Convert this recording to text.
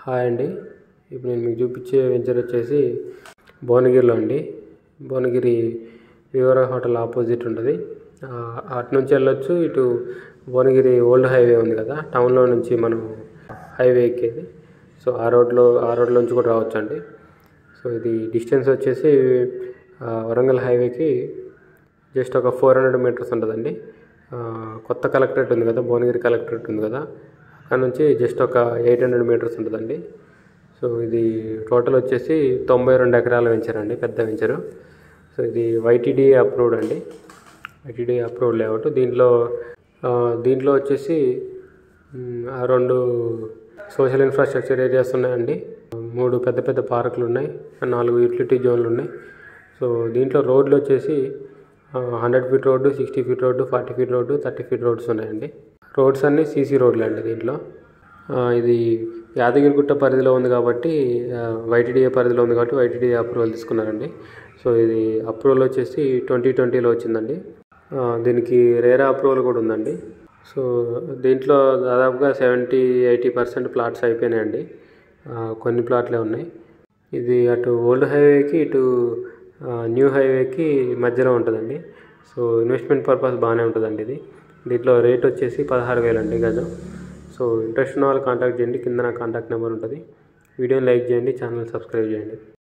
hi అండి ఇప్పుడు నేను మీకు చూపించే వెంచర్ వచ్చేసి భువనగిరిలో అండి భువనగిరి వివరా హోటల్ ఆపోజిట్ ఉంటుంది ఆ, అటు నుంచి వెళ్ళొచ్చు ఇటు భువనగిరి ఓల్డ్ హైవే ఉంది కదా టౌన్లో నుంచి మనం హైవే ఎక్కేది సో ఆ రోడ్లో ఆ రోడ్లో నుంచి కూడా రావచ్చు అండి సో ఇది డిస్టెన్స్ వచ్చేసి ఆ, వరంగల్ హైవేకి జస్ట్ ఒక ఫోర్ హండ్రెడ్ మీటర్స్ ఉంటుందండి ఆ, కొత్త కలెక్టరేట్ ఉంది కదా భువనగిరి కలెక్టరేట్ ఉంది కదా అక్కడ నుంచి జస్ట్ ఒక ఎయిట్ హండ్రెడ్ మీటర్స్ ఉంటుందండి సో ఇది టోటల్ వచ్చేసి తొంభై రెండు ఎకరాల వెంచర్ అండి పెద్ద వెంచరు సో ఇది వైటీడీ అప్రూవ్డ్ అండి వైటీడీ అప్రూవ్డ్ లేఅవుట్ దీంట్లో ఆ, దీంట్లో వచ్చేసి మ్, ఆ రెండు సోషల్ ఇన్ఫ్రాస్ట్రక్చర్ ఏరియాస్ ఉన్నాయండి మూడు పెద్ద పెద్ద పార్కులు ఉన్నాయి నాలుగు యూటిలిటీ జోన్లు ఉన్నాయి సో దీంట్లో రోడ్లు వచ్చేసి hundred feet road sixty feet road forty feet road thirty feet roads ఉన్నాయండి రోడ్స్ అన్నీ సీసీ రోడ్లు అండి దీంట్లో ఆ, ఇది యాదగిరిగుట్ట పరిధిలో ఉంది కాబట్టి వైటీడీఏ పరిధిలో ఉంది కాబట్టి వైటీడీఏ అప్రూవల్ తీసుకున్నారండి సో ఇది అప్రూవల్ వచ్చేసి ట్వంటీ ట్వంటీలో వచ్చిందండి ఆ, దీనికి రేరా అప్రూవల్ కూడా ఉందండి సో దీంట్లో దాదాపుగా సెవెంటీ ఎయిటీ పర్సెంట్ ప్లాట్స్ అయిపోయినాయండి ఆ, కొన్ని ప్లాట్లే ఉన్నాయి ఇది అటు ఓల్డ్ హైవేకి ఇటు ఆ, న్యూ హైవేకి మధ్యలో ఉంటుందండి సో ఇన్వెస్ట్మెంట్ పర్పస్ బాగానే ఉంటుందండి ఇది దీంట్లో రేట్ వచ్చేసి పదహారు వేలండి గజం సో ఇంట్రెస్ట్ ఉన్న వాళ్ళు కాంటాక్ట్ చేయండి కింద నా కాంటాక్ట్ నెంబర్ ఉంటుంది వీడియోని లైక్ చేయండి ఛానల్ సబ్స్క్రైబ్ చేయండి